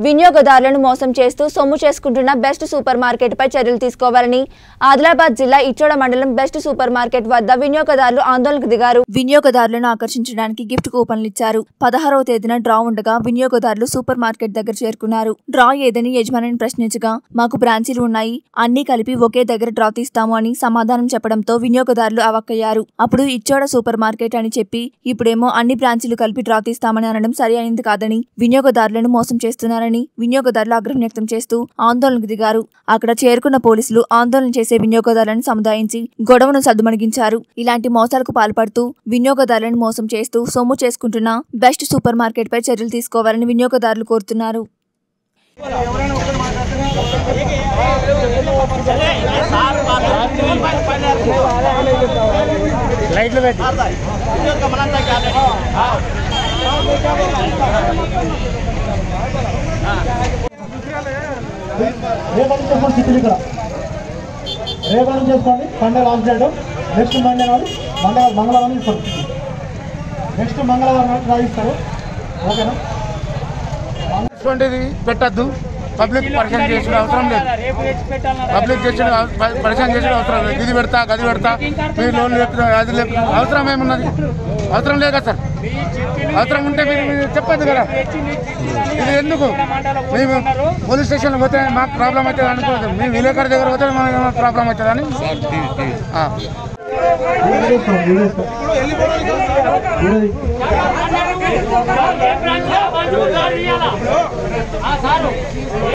వినియోగదారులను మోసం చేస్తూ సొమ్ము చేసుకుంటున్న బెస్ట్ సూపర్ మార్కెట్ పై చర్యలు తీసుకోవాలని ఆదిలాబాద్ జిల్లా ఇచ్చోడ మండలం బెస్ట్ సూపర్ మార్కెట్ వద్ద వినియోగదారులు ఆందోళనకు దిగారు వినియోగదారులను ఆకర్షించడానికి గిఫ్ట్ కూపన్లు ఇచ్చారు పదహారవ తేదీన డ్రా ఉండగా వినియోగదారులు సూపర్ మార్కెట్ దగ్గర చేరుకున్నారు డ్రా ఏదని యజమానిని ప్రశ్నించగా మాకు బ్రాంచీలు ఉన్నాయి అన్ని కలిపి ఒకే దగ్గర డ్రా తీస్తాము అని సమాధానం చెప్పడంతో వినియోగదారులు అవక్కయ్యారు అప్పుడు ఇచ్చోడ సూపర్ మార్కెట్ అని చెప్పి ఇప్పుడేమో అన్ని బ్రాంచీలు కలిపి డ్రా తీస్తామని అనడం సరి అయింది కాదని వినియోగదారులను మోసం చేస్తున్నారని వినియోగదారులు ఆగ్రహం వ్యక్తం చేస్తూ ఆందోళనకు దిగారు అక్కడ చేరుకున్న పోలీసులు ఆందోళన చేసే వినియోగదారులను సముదాయించి గొడవను సద్దుమణిగించారు ఇలాంటి మోసాలకు పాల్పడుతూ వినియోగదారులను మోసం చేస్తూ సొమ్ము చేసుకుంటున్న బెస్ట్ సూపర్ మార్కెట్ పై చర్యలు తీసుకోవాలని వినియోగదారులు కోరుతున్నారు లైట్లు పెట్టి రేపటి చేసుకోండి సిటీలు ఇక్కడ రేపటి చేసుకోండి Sunday last date next Monday నాడు మండే మంగళవారం ఇస్తారు నెక్స్ట్ మంగళవారం నాడు రాయిస్తారు ఓకేనా ఇటువంటిది పెట్టద్దు పబ్లిక్ పరిచయం చేసిన అవసరం లేదు పబ్లిక్ చేసిన పరిచయం చేసిన అవసరం లేదు ఇది పెడతా గది పెడతా మీరు లోన్ లేపుతున్నా అది లేపుతున్నా అవసరం ఏమున్నది అవసరం లేదు కదా సార్ అవసరం ఉంటే మీరు మీరు చెప్పద్దు కదా ఇది ఎందుకు మేము పోలీస్ స్టేషన్లో పోతే మాకు ప్రాబ్లం అవుతుంది అనుకోలేదు మేము విలేకరు దగ్గర పోతే మాకు ప్రాబ్లం అవుతుందని ఆ. వీడియో తీసుకోండి, వీడియో తీసుకోండి. వీడియో తీ- సారు